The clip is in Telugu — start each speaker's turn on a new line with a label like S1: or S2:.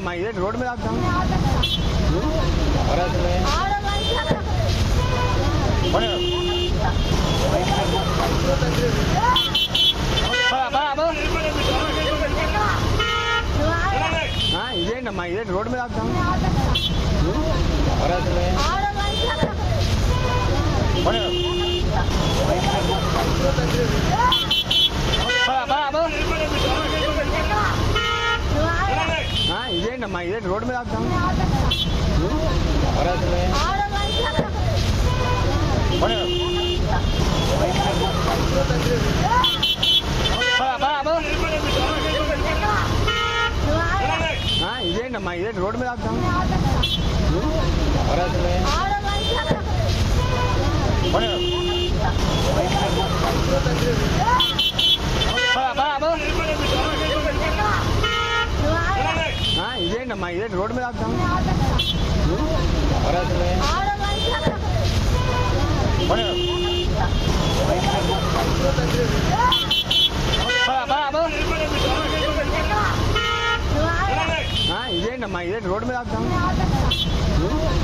S1: ఇదేంటమ్మా ఇదే రోడ్డు మీద ఆపుతాం ఇదేంటమ్మా ఇదే రోడ్డు మీద ఆపుతాం ఇదేంటమ్మా ఇదే రోడ్డు మీద ఆపుతాం ఇదేంటమ్మా ఇదే రోడ్డు మీద ఆపుతాం ఇదేంటమ్మా ఇదే రోడ్డు మీద ఆపుతాం ఇదేంటమ్మా ఇదే రోడ్డు మీద ఆపుతాం